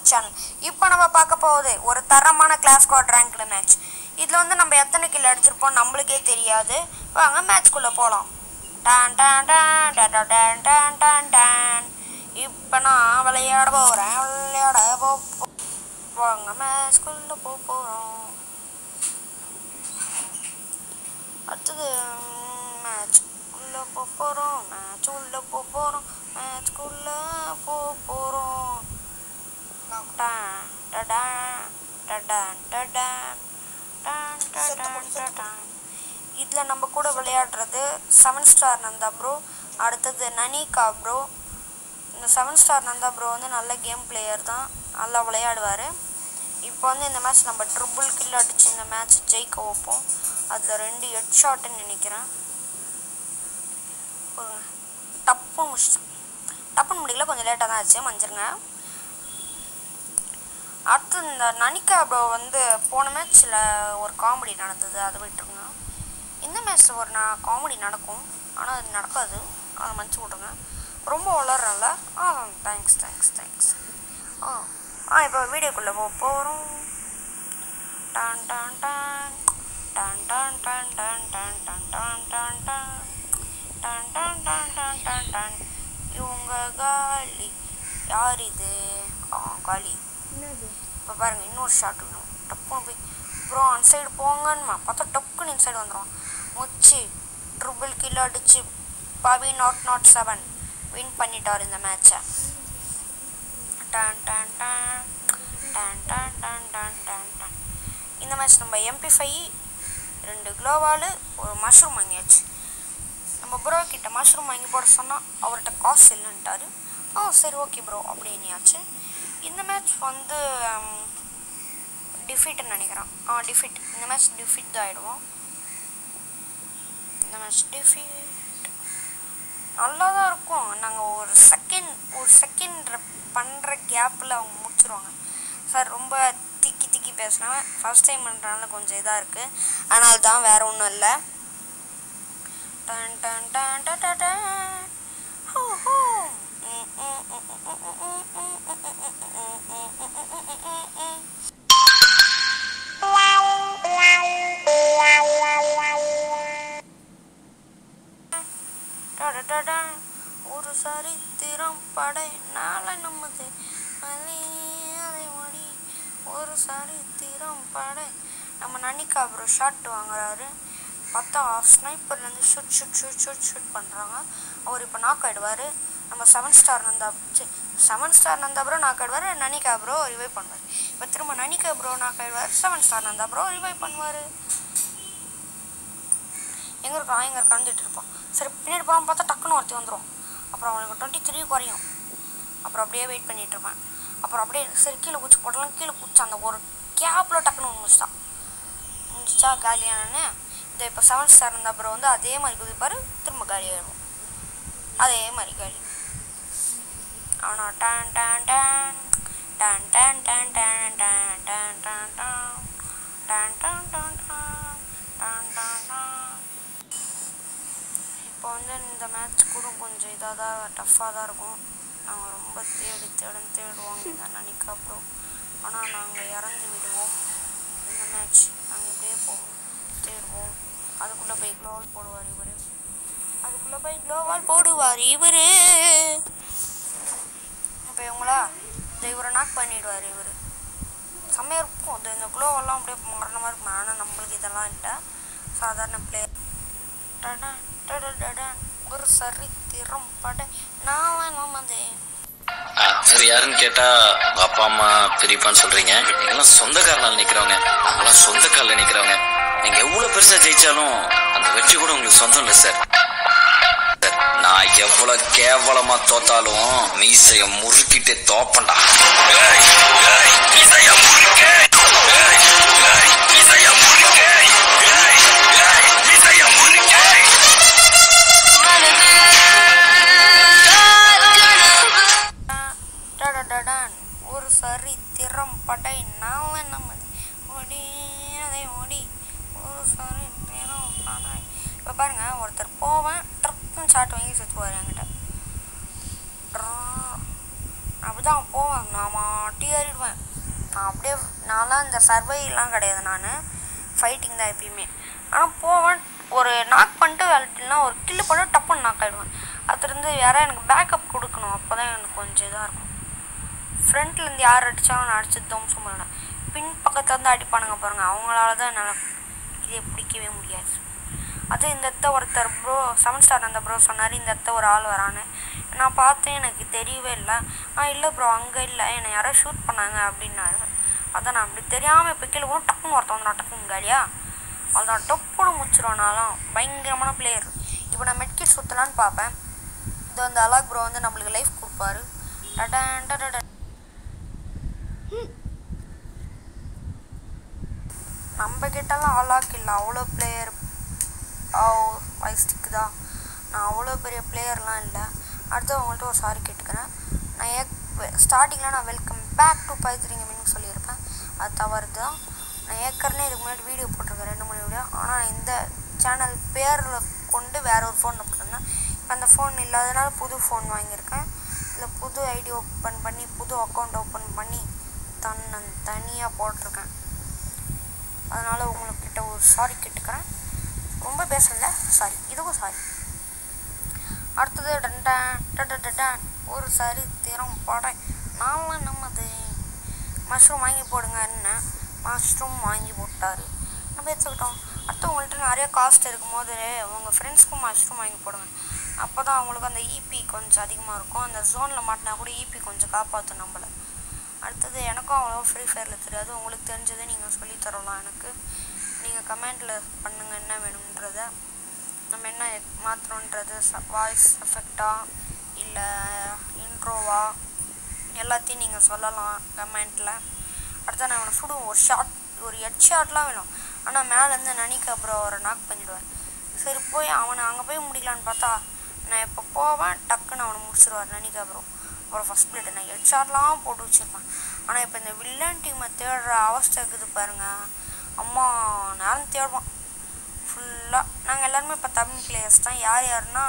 Channel இப்போ நம்ம பார்க்க போகுது ஒரு தரமான கிளாஸ் ஸ்குவாட் ரேங்க்டு மேட்ச் இதில் வந்து நம்ம எத்தனை கில் அடிச்சிருப்போம் நம்மளுக்கே தெரியாது வாங்க மேட்ச்குள்ளே போகலாம் டான் டான் டான் டான் டான் டான் டான் டான் டான் இப்போ நான் விளையாட போகிறேன் விளையாட போ போ- வாங்க மேட்ச்குள்ளே போக போகிறோம் அடுத்தது மேட்ச் உள்ள போக போகிறோம் மேட்ச் உள்ள போக போகிறோம் மேட்ச்குள்ளே போக போகிறோம் டான் டடான் டடான் டடான் டான் டடான் டடான் இதில் நம்ம கூட விளையாடுறது செவன் ஸ்டார் நந்தா ப்ரோ அடுத்தது நனிகா ப்ரோ இந்த செவன் ஸ்டார் நந்தா ப்ரோ வந்து நல்ல கேம் பிளேயர் தான் நல்லா விளையாடுவார் இப்போ வந்து இந்த மேட்ச் நம்ம ட்ரிபிள் கில் அடிச்சு இந்த மேட்ச் ஜெயிக்க வைப்போம் அதில் ரெண்டு ஹெட் ஷாட்டுன்னு நினைக்கிறேன் பாருங்க. டப்புன்னு முடிச்சிட்டேன் டப்புன்னு முடியல கொஞ்சம் லேட்டாக தான் ஆச்சு மஞ்சிருங்க அடுத்து இந்த நனிகா ப்ரோ வந்து போன மேட்ச்சில் ஒரு காமெடி நடந்தது அதை விட்டுருங்க இந்த மேட்ச்சில் ஒரு நான் காமெடி நடக்கும் ஆனால் அது நடக்காது அதை மன்னிச்சு விட்ருங்க ரொம்ப வளரல ஆ தேங்க்ஸ் தேங்க்ஸ் தேங்க்ஸ் ஆ ஆ இப்போ வீடியோக்குள்ளே போக போகிறோம் டான் டான் டான் டான் டான் டான் டான் டான் டான் டான் டான் டான் டான் டான் டான் டான் டான் டான் இவங்க காலி யார் இது ஆ காலி இப்போ பாருங்க இன்னொரு ஷாட் வேணும் டப்புன்னு போய் ப்ரோ அந்த சைடு போங்கன்னு பார்த்தா டப்புன்னு இந்த சைடு வந்துடும் முச்சு ட்ரிபிள் கிலோ அடிச்சு Bobby nought nought seven win பண்ணிட்டார் இந்த மேட்சை டான் டான் டான் டான் டான் டான் டான் டான் டான் இந்த மேட்ச் நம்ம எம்பி ஃபைவ் ரெண்டு குளோவாலு ஒரு மஷ்ரூம் வாங்கியாச்சு நம்ம ப்ரோ கிட்ட மஷ்ரூம் வாங்கி போட சொன்னால் அவர்கிட்ட காசு இல்லைன்ட்டாரு ஆ சரி ஓகே ப்ரோ அப்படின்னியாச்சு இந்த மேட்ச் வந்து டிஃபீட்னு நினைக்கிறேன் ஆ டிஃபீட் இந்த மேட்ச் டிஃபீட் தான் ஆகிடுவோம் இந்த மேட்ச் டிஃபீட் நல்லா தான் இருக்கும் நாங்கள் ஒரு செகண்ட் ஒரு செகண்ட் பண்ணுற கேப்பில் அவங்க முடிச்சிருவாங்க சார் ரொம்ப திக்கி திக்கி பேசுனேன் ஃபர்ஸ்ட் டைம் பண்ணுறதுனால கொஞ்சம் இதாக இருக்குது அதனால தான் வேற ஒன்றும் இல்லை டன் டன் டன் டன் டன் டன். ஹூ, ஹூ. ம், ம், ம், ம், ம், ம், ம், ம், ம், ம், ம், ம், ம், ம், ம், ம். டடடடா. ஒரு சரித்திரம் படை நாளை நம்மது அதை மடி ஒரு சரித்திரம் படை நம்ம நனிகா ப்ரோ ஷாட் வாங்குறாரு பார்த்தா ஸ்னைப்பர்லேருந்து shoot shoot shoot shoot shoot பண்ணுறாங்க அவர் இப்போ நாக் ஆகிடுவார் நம்ம seven star Nanda seven star Nanda bro knock ஆயிடுவார் நனிகா ப்ரோ ரிவைவ் பண்ணுவார் இப்போ திரும்ப நனிகா ப்ரோ நாக் ஆயிடுவார் seven star Nanda bro revive பண்ணுவார் எங்கே இருக்கான் எங்கே இருக்கான்னு இருப்பான் சரி பின்னாடி போகாம பார்த்தா டக்குன்னு ஒருத்தி வந்துடும் அப்புறம் அவனுக்கு டுவெண்ட்டி த்ரீ குறையும் அப்புறம் அப்படியே வெயிட் பண்ணிட்டு இருப்பேன் அப்புறம் அப்படியே சரி கீழே குச்சி போட்டலாம் கீழே குச்சி அந்த ஒரு கேப்பில் டக்குன்னு ஒன்று முடிச்சிட்டான் முடிஞ்சிச்சா காலியானு இந்த இப்போ செவன் ஸ்டார் இருந்தால் அப்புறம் வந்து அதே மாதிரி குதிப்பார் திரும்ப காலி ஆயிடும் அதே மாதிரி காலி அவனா டான் டான் டான் டான் டான் டான் டான் டான் டான் டான் டான் டான் டான் டான் டான் டான் டான் டான் இப்போ வந்து இந்த மேட்ச் கூட கொஞ்சம் இதாக தான் டஃப்பாக தான் இருக்கும் நாங்கள் ரொம்ப தேடி தேடும் தேடுவோங்க இந்த நனிக்கா ப்ரோ ஆனால் நாங்கள் இறந்து விடுவோம் இந்த மேட்ச் நாங்கள் இப்படியே போவோம் தேடுவோம் அதுக்குள்ளே போய் க்ளோவால் போடுவார் இவர் அதுக்குள்ளே போய் க்ளோவால் போடுவார் இவர் இப்போ இவங்களா இந்த இவரை நாக் பண்ணிடுவார் இவர் செம்மையாக இருக்கும் அது இந்த க்ளோவெல்லாம் அப்படியே மரண மாதிரி இருக்கும் ஆனால் நம்மளுக்கு இதெல்லாம் இல்லை சாதாரண பிளேயர் டடன் டடடடன் ஒரு சரித்திரம் படை நான் நமதே அது யாருன்னு கேட்டா உங்க அப்பா அம்மா பெரியப்பான்னு சொல்றீங்க நீங்களாம் சொந்த காலில் நிக்கிறவங்க நாங்களாம் சொந்த காலில் நிக்கிறவங்க நீங்க எவ்வளவு பெருசா ஜெயிச்சாலும் அந்த வெற்றி கூட உங்களுக்கு சொந்தம் இல்லை சார் சார், நான் எவ்வளவு கேவலமா தோத்தாலும் மீசைய முறுக்கிட்டு தோப்பண்டா ஏய், ஏய், மீசைய முறுக்கு. ஏய், ஏய், மீசைய முறுக்கு. ஏய், ஏய், மீசைய முறுக்கு. டடடடன் ஒரு சரித்திரம் படை நான் நமது ஓடி அதை ஓடி ஒரு சரித்திரம் படை இப்போ பாருங்க ஒருத்தர் போவேன் ட்ரப்புன்னு சாட் வாங்கி சுற்றுவார் என்கிட்ட அப்படி தான் போவேன் நான் மாட்டி ஏறிடுவேன் நான் அப்படியே நான்லாம் இந்த சர்வைலாம் கிடையாது நான் ஃபைட்டிங் தான் எப்பயுமே ஆனால் போவேன் ஒரு நாக் பண்ணிட்டு விளாட்டுலாம் ஒரு கில்லு பண்ணி டப்புன்னு நாக் ஆகிடுவேன் அதுலேருந்து யாராவது எனக்கு பேக்கப் கொடுக்கணும் அப்போ தான் எனக்கு கொஞ்சம் இதாக இருக்கும் ஃப்ரண்ட்லேருந்து யார் அடித்தாலும் நான் அடிச்சு தம்சம் பண்ணிடுவேன் பின் பக்கத்துலேருந்து அடிப்பானுங்க பாருங்க அவங்களால தான் என்னால் இதை பிடிக்கவே முடியாது அது இந்த இடத்த ஒருத்தர் ப்ரோ செவன் ஸ்டார் அந்த ப்ரோ சொன்னார் இந்த இடத்த ஒரு ஆள் வரான்னு நான் பார்த்தேன் எனக்கு தெரியவே இல்லை ஆ இல்லை ப்ரோ அங்கே இல்லை என்னை யாரோ ஷூட் பண்ணாங்க அப்படின்னாரு அதான் நான் அப்படி தெரியாமல் இப்போ கீழே கூட டக்குன்னு ஒருத்தன் வந்து டக்குன்னு காலியா அதான் டப்புன்னு முடிச்சிருவானாலும் பயங்கரமான பிளேயர் இப்போ நான் மெட்கிட் சுற்றலான்னு பார்ப்பேன் இது வந்து அலாக் ப்ரோ வந்து நம்மளுக்கு லைஃப் கொடுப்பாரு டடன் டடன் நம்ம கிட்டலாம் அலாக் இல்லை அவ்வளோ பிளேயர் வயசுக்கு தான் நான் அவ்வளோ பெரிய பிளேயர்லாம் இல்லை அடுத்து அவங்கள்ட்ட ஒரு சாரி கேட்டுக்கிறேன் நான் ஏ ஸ்டார்டிங்கில் நான் வெல்கம் பேக் டு பைத்திரிங்க மீன் சொல்லியிருப்பேன் அது தவறு தான் நான் ஏற்கனவே இதுக்கு முன்னாடி வீடியோ போட்டிருக்கேன் ரெண்டு மூணு வீடியோ ஆனால் இந்த சேனல் பேரில் கொண்டு வேற ஒரு ஃபோனில் போட்டிருந்தேன் இப்போ அந்த ஃபோன் இல்லாதனால புது ஃபோன் வாங்கியிருக்கேன் இந்த புது ஐடி ஓப்பன் பண்ணி புது அக்கௌண்ட் ஓப்பன் பண்ணி தன்னை தனியாக போட்டிருக்கேன் அதனால் உங்கள்கிட்ட ஒரு சாரி கேட்டுக்கிறேன் ரொம்ப பேசல சாரி இதுக்கும் சாரி அடுத்தது டண்டான் டடடடான் ஒரு சாரி திறம் படை நான்லாம் நம்மது மஷ்ரூம் வாங்கி போடுங்கன்னு மஷ்ரூம் வாங்கி போட்டார் நம்ம எடுத்துக்கிட்டோம் அடுத்து உங்கள்கிட்ட நிறைய காஸ்ட் இருக்கும்போது உங்கள் ஃப்ரெண்ட்ஸ்க்கும் மஷ்ரூம் வாங்கி போடுங்க அப்போ தான் அவங்களுக்கு அந்த இபி கொஞ்சம் அதிகமாக இருக்கும் அந்த ஜோனில் மாட்டினா கூட இபி கொஞ்சம் காப்பாற்றும் நம்மளை அடுத்தது எனக்கும் அவ்வளோ ஃப்ரீ ஃபயரில் தெரியாது உங்களுக்கு தெரிஞ்சதை நீங்கள் சொல்லி தரலாம் எனக்கு நீங்கள் கமெண்டில் பண்ணுங்கள் என்ன வேணுன்றத நம்ம என்ன மாற்றணுன்றது வாய்ஸ் எஃபெக்டா இல்லை இன்ட்ரோவா எல்லாத்தையும் நீங்கள் சொல்லலாம் கமெண்ட்டில் அடுத்து நான் அவனை சுடுவேன் ஒரு ஷாட் ஒரு ஹெட் ஷாட்லாம் வேணும் ஆனால் மேலேருந்து நனிக்கு அப்புறம் அவரை நாக் பண்ணிடுவேன் சரி போய் அவனை அங்கே போய் முடிக்கலான்னு பார்த்தா நான் இப்போ போவேன் டக்குன்னு அவனை முடிச்சிருவார் நனிக்கு அப்புறம் அப்புறம் ஃபஸ்ட் பிளேட் நான் ஹெட் ஷாட்லாம் போட்டு வச்சுருப்பேன் ஆனால் இப்போ இந்த வில்லன் டீமை தேடுற அவஸ்தை இருக்குது பாருங்க அம்மா நேரம் தேடுவான் ஃபுல்லாக நாங்கள் எல்லாருமே இப்போ தமிழ் பிளேயர்ஸ் தான் யார் யாருன்னா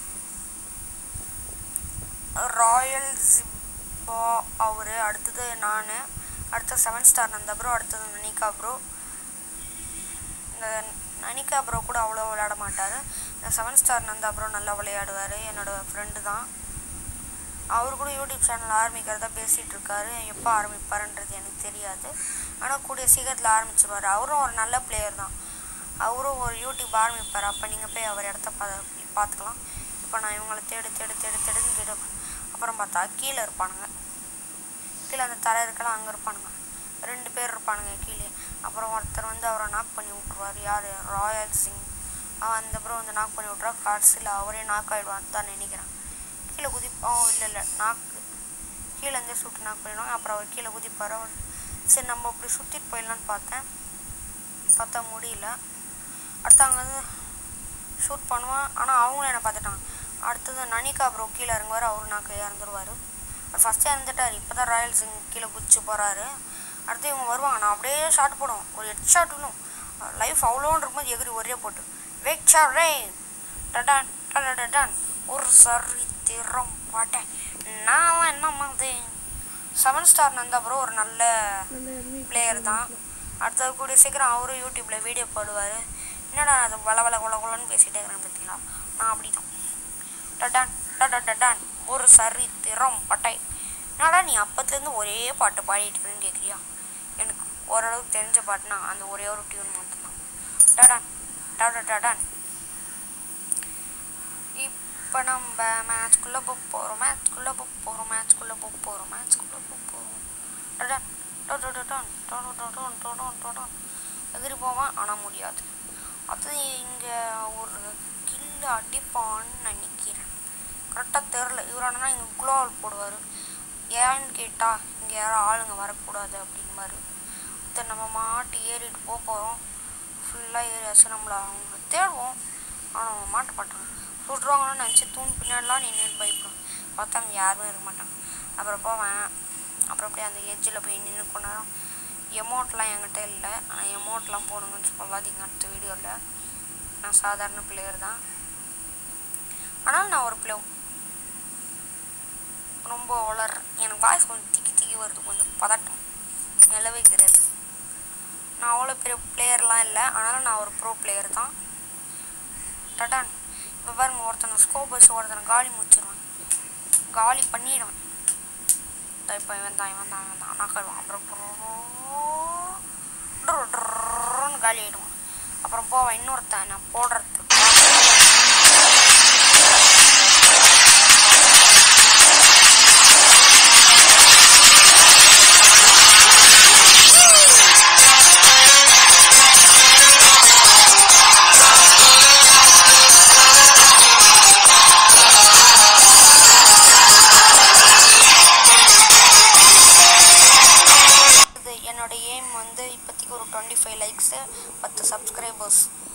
ராயல் ஜிப்பா அவர் அடுத்தது நான் அடுத்த செவன் ஸ்டார் நந்தா ப்ரோ அடுத்தது நனிகா ப்ரோ இந்த நனிகா ப்ரோ கூட அவ்வளோ விளையாட மாட்டார் இந்த செவன் ஸ்டார் நந்தா ப்ரோ நல்லா விளையாடுவார் என்னோட ஃப்ரெண்டு தான் அவர் கூட யூடியூப் சேனல் ஆரம்பிக்கிறதா பேசிகிட்டு இருக்காரு எப்போ ஆரம்பிப்பாருன்றது எனக்கு தெரியாது ஆனால் கூடிய சீக்கிரத்தில் ஆரம்பிச்சிருவார் அவரும் ஒரு நல்ல பிளேயர் தான் அவரும் ஒரு யூடியூப் ஆரம்பிப்பார் அப்போ நீங்கள் போய் அவர் இடத்த பா பார்த்துக்கலாம் இப்போ நான் இவங்களை தேடு தேடு தேடு தேடுன்னு தேடு அப்புறம் பார்த்தா கீழே இருப்பானுங்க கீழே அந்த தலை இருக்கலாம் அங்கே இருப்பானுங்க ரெண்டு பேர் இருப்பானுங்க கீழே அப்புறம் ஒருத்தர் வந்து அவரை நாக் பண்ணி விட்ருவார் யார் ராயல் சிங் அவன் அந்த அப்புறம் வந்து நாக் பண்ணி விட்றா கடைசியில் அவரே நாக் ஆகிடுவான்னு தான் நினைக்கிறேன் கீழே குதி ஓ இல்லை இல்லை நாக்கு கீழே இருந்தே சுட்டு நாக் பண்ணிடுவாங்க அப்புறம் அவர் கீழே குதிப்பார் அவர் சரி நம்ம அப்படி சுற்றிட்டு போயிடலான்னு பார்த்தேன் பார்த்தா முடியல அடுத்து அங்கே வந்து ஷூட் பண்ணுவான் ஆனால் அவங்களும் என்னை பார்த்துட்டாங்க அடுத்தது நனிகா ப்ரோ கீழே இறங்குவார் அவரு நாக்கு இறந்துருவார் அவர் ஃபஸ்ட்டே இறந்துட்டார் இப்போ தான் ராயல் சிங் கீழே குதிச்சு போகிறாரு அடுத்து இவங்க வருவாங்க நான் அப்படியே ஷாட் போடுவோம் ஒரு ஹெட் ஷாட் இன்னும் லைஃப் அவ்வளோன்னு இருக்கும்போது எகிரி ஒரே போட்டு வெயிட் ஷாட் ரே டடான் டடான் ஒரு சரி திறம் பாட்டேன் நான் என்ன மாதிரி செவன் ஸ்டார் நந்தா ப்ரோ ஒரு நல்ல பிளேயர் தான் அடுத்தது கூடிய சீக்கிரம் அவரும் யூடியூப்பில் வீடியோ போடுவார் என்னடா அது வள வள குல குலன்னு பேசிகிட்டே இருக்கிறேன் பார்த்தீங்களா நான் அப்படி தான் டடான் டடா டடான் ஒரு சரி திறம் பட்டை என்னடா நீ அப்பத்துலேருந்து ஒரே பாட்டு பாடிட்டு இருக்கேன்னு கேட்குறியா எனக்கு ஓரளவுக்கு தெரிஞ்ச பாட்டுனா அந்த ஒரே ஒரு டியூன் மட்டும்தான் டடான் டடா டடான் இப்போ நம்ம மேட்ச்குள்ளே போக போகிறோம் மேட்ச்குள்ளே போக போகிறோம் மேட்ச்குள்ளே போக போகிறோம் மேட்ச்குள்ளே போக போகிறோம் டடான் டொடொடொடன் டொடொடொடன் டொடன் டொடன் எகிரி போவான் ஆனால் முடியாது அது இங்கே ஒரு கில்லு அடிப்பான்னு நினைக்கிறேன் கரெக்டாக தெரில இவரானா இங்கே குளோவல் போடுவார் ஏன்னு கேட்டால் இங்கே யாரும் ஆளுங்க வரக்கூடாது அப்படின்பாரு அது நம்ம மாட்டி ஏறிட்டு போக போகிறோம் ஃபுல்லாக ஏறியாச்சு நம்மளை அவங்க தேடுவோம் ஆனால் அவங்க மாட்ட மாட்டாங்க சுடுறாங்கன்னு நினச்சி தூண் பின்னாடிலாம் நின்று பயப்படும் பார்த்தா அங்கே யாருமே இருக்க மாட்டாங்க அப்புறம் போவேன் அப்புறம் அப்படியே அந்த எட்ஜில் போய் நின்று கொஞ்ச நேரம் எமௌண்ட்லாம் என்கிட்ட இல்லை ஆனால் எமௌண்ட்லாம் போடுங்கன்னு சொல்லாதீங்க அடுத்த வீடியோவில் நான் சாதாரண பிளேயர் தான் ஆனால் நான் ஒரு பிளே ரொம்ப வளர் எனக்கு வாய்ஸ் கொஞ்சம் திக்கி திக்கி வருது கொஞ்சம் பதட்டம் நிலவே கிடையாது நான் அவ்வளோ பெரிய பிளேயர்லாம் இல்லை ஆனாலும் நான் ஒரு ப்ரோ பிளேயர் தான் டடான் இப்போ பாருங்க ஒருத்தனை ஸ்கோப் வச்சு ஒருத்தனை காலி முடிச்சிருவேன் காலி பண்ணிடுவேன் இதோ இப்போ இவன் தான் இவன் தான் இவன் தான் நாக்கிடுவான் அப்புறம் ட்ரு ட்ருன்னு காலி ஆகிடுவான் அப்புறம் போவேன் இன்னொருத்தன் நான் போடுறதுக்கு இது என்னோட எய்ம் வந்து இப்போதைக்கு ஒரு டுவெண்ட்டி ஃபைவ் லைக்ஸு பத்து சப்ஸ்கிரைபர்ஸ்